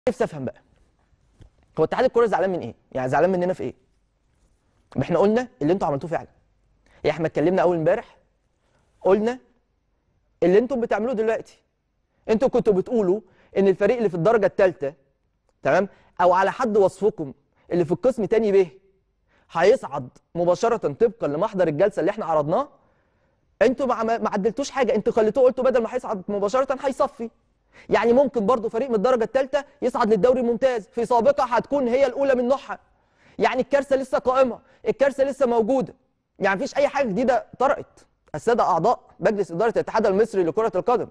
نفسي افهم بقى هو اتحاد الكوره زعلان من ايه؟ يعني زعلان مننا في ايه؟ ما احنا قلنا اللي انتوا عملتوه فعلا يعني احنا اتكلمنا اول امبارح قلنا اللي انتم بتعملوه دلوقتي انتوا كنتوا بتقولوا ان الفريق اللي في الدرجه الثالثه تمام او على حد وصفكم اللي في القسم تاني ب هيصعد مباشره طبقا لمحضر الجلسه اللي احنا عرضناه انتوا ما ما عدلتوش حاجه انتوا خليتوه قلتوا بدل ما هيصعد مباشره هيصفي يعني ممكن برضو فريق من الدرجه الثالثه يصعد للدوري الممتاز في سابقه هتكون هي الاولى من نوعها يعني الكارثه لسه قائمه الكارثه لسه موجوده يعني مفيش اي حاجه جديده طرأت الساده اعضاء مجلس اداره الاتحاد المصري لكره القدم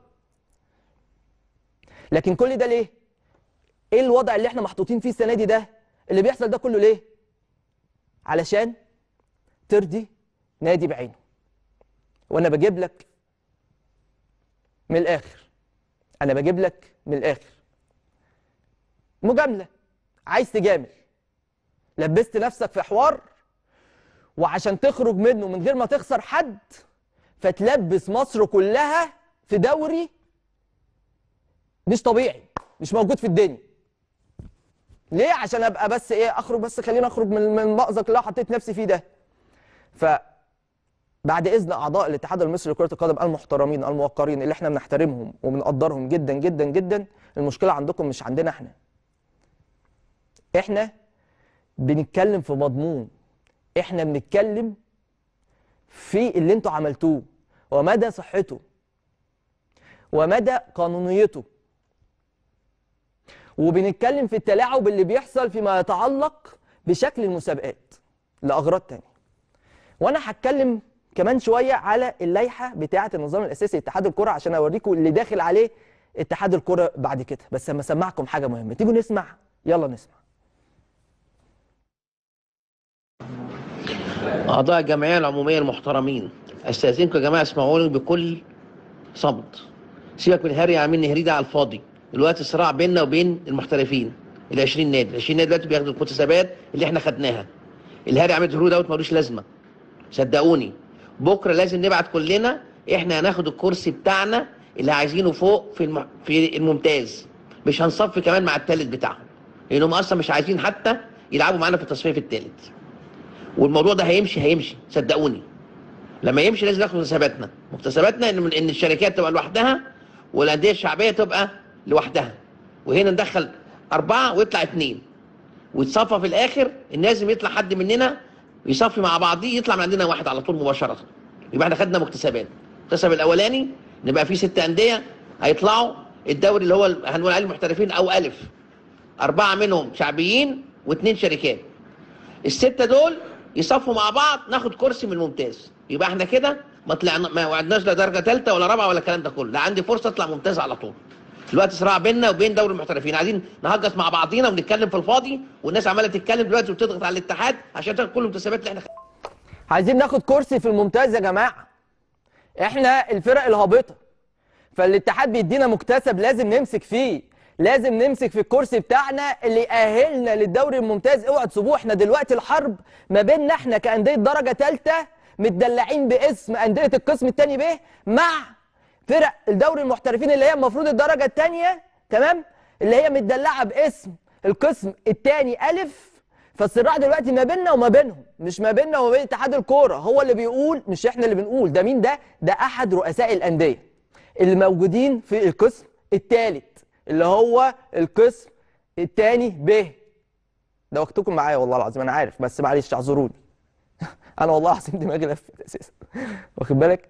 لكن كل ده ليه ايه الوضع اللي احنا محطوطين فيه السنه دي ده اللي بيحصل ده كله ليه علشان ترضي نادي بعينه وانا بجيب لك من الاخر انا بجيب لك من الاخر مجامله عايز تجامل لبست نفسك في حوار وعشان تخرج منه من غير ما تخسر حد فتلبس مصر كلها في دوري مش طبيعي مش موجود في الدنيا ليه عشان ابقى بس ايه اخرج بس خليني اخرج من من المأزق اللي أنا حطيت نفسي فيه ده ف بعد اذن اعضاء الاتحاد المصري لكره القدم المحترمين الموقرين اللي احنا بنحترمهم وبنقدرهم جدا جدا جدا المشكله عندكم مش عندنا احنا احنا بنتكلم في مضمون احنا بنتكلم في اللي انتوا عملتوه ومدى صحته ومدى قانونيته وبنتكلم في التلاعب اللي بيحصل فيما يتعلق بشكل المسابقات لاغراض تانية وانا هتكلم كمان شويه على اللائحه بتاعه النظام الاساسي لاتحاد الكره عشان اوريكم اللي داخل عليه اتحاد الكره بعد كده بس اما اسمعكم حاجه مهمه تيجوا نسمع يلا نسمع أعضاء الجمعية العمومية المحترمين أستأذنكم يا جماعة اسمعوني بكل صمت سيبك من الهري عاملين نهري ده على الفاضي دلوقتي صراع بيننا وبين المحترفين ال 20 نادي ال 20 نادي دلوقتي بياخدوا المكتسبات اللي احنا خدناها الهري عامل هرو دوت ملوش لازمة صدقوني بكرة لازم نبعت كلنا احنا هناخد الكرسي بتاعنا اللي عايزينه فوق في الم... في الممتاز مش هنصفي كمان مع التالت بتاعهم لانهم اصلا مش عايزين حتى يلعبوا معانا في التصفيه في التالت والموضوع ده هيمشي هيمشي صدقوني لما يمشي لازم ناخد مكتسباتنا مكتسباتنا ان ان الشركات تبقى لوحدها والانديه الشعبيه تبقى لوحدها وهنا ندخل اربعه ويطلع اثنين ويتصفى في الاخر ان لازم يطلع حد مننا يصفي مع بعضيه يطلع من عندنا واحد على طول مباشره يبقى احنا خدنا مكتسبات المكتسب الاولاني نبقى فيه ست انديه هيطلعوا الدوري اللي هو هنقول عليه المحترفين او الف اربعه منهم شعبيين واثنين شركات السته دول يصفوا مع بعض ناخد كرسي من الممتاز يبقى احنا كده ما طلعنا ما وعدناش لا درجه ثالثه ولا رابعه ولا الكلام ده كله لا عندي فرصه اطلع ممتاز على طول دلوقتي صراع بيننا وبين دوري المحترفين عايزين نهجس مع بعضينا ونتكلم في الفاضي والناس عماله تتكلم دلوقتي وتضغط على الاتحاد عشان تاخد كل المكتسبات اللي احنا عايزين ناخد كرسي في الممتاز يا جماعه احنا الفرق الهابطه فالاتحاد بيدينا مكتسب لازم نمسك فيه لازم نمسك في الكرسي بتاعنا اللي يأهلنا للدوري الممتاز اوعى تسيبوه احنا دلوقتي الحرب ما بيننا احنا كأندية درجة ثالثة متدلعين باسم أندية القسم الثاني ب مع فرق الدوري المحترفين اللي هي المفروض الدرجة الثانية تمام اللي هي متدلعة باسم القسم الثاني ألف فالصراع دلوقتي ما بيننا وما بينهم مش ما بيننا وما بين اتحاد الكوره هو اللي بيقول مش احنا اللي بنقول ده مين ده ده احد رؤساء الانديه اللي موجودين في القسم الثالث اللي هو القسم الثاني ب ده وقتكم معايا والله العظيم انا عارف بس معلش اعذروني انا والله العظيم دماغي لفت اساسا واخد بالك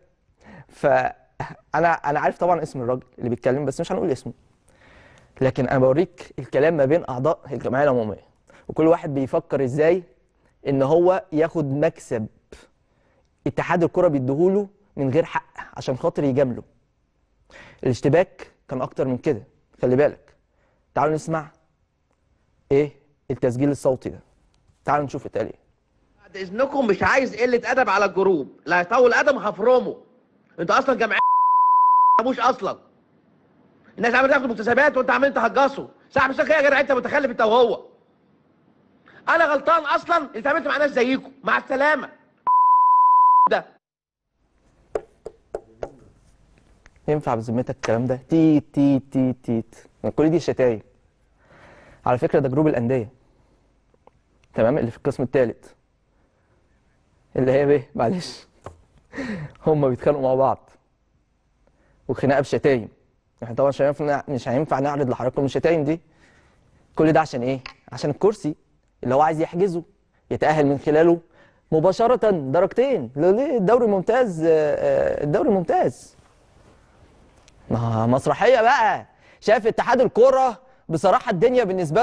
فانا انا عارف طبعا اسم الراجل اللي بيتكلم بس مش هنقول اسمه لكن انا بوريك الكلام ما بين اعضاء الجمعيه العموميه وكل واحد بيفكر ازاي ان هو ياخد مكسب اتحاد الكره بيديهوله من غير حق عشان خاطر يجامله الاشتباك كان اكتر من كده خلي بالك تعالوا نسمع ايه التسجيل الصوتي ده تعالوا نشوف اتقال ايه بعد اذنكم مش عايز قله ادب على الجروب لا هيطول ادب هفرمه انتوا اصلا جمعيه مش اصلا الناس عماله تاخد مكتسبات وانت عمال تهجصوا صاحب الشركه يا جدع انت متخلف انت وهو انا غلطان اصلا اللي اتعاملت مع ناس زيكم مع السلامه ده ينفع بذمتك الكلام ده تيت تيت تيت تيت كل دي شتايم على فكره ده جروب الانديه تمام اللي في القسم الثالث اللي هي ب معلش هم بيتخانقوا مع بعض وخناقه بشتايم احنا طبعا مش هينفع مش هينفع نعرض لحضراتكم الشتايم دي كل ده عشان ايه عشان الكرسي اللي هو عايز يحجزه يتاهل من خلاله مباشره درجتين ليه الدوري ممتاز آه، آه، الدوري ممتاز ما مسرحيه بقى شايف اتحاد الكوره بصراحه الدنيا بالنسبه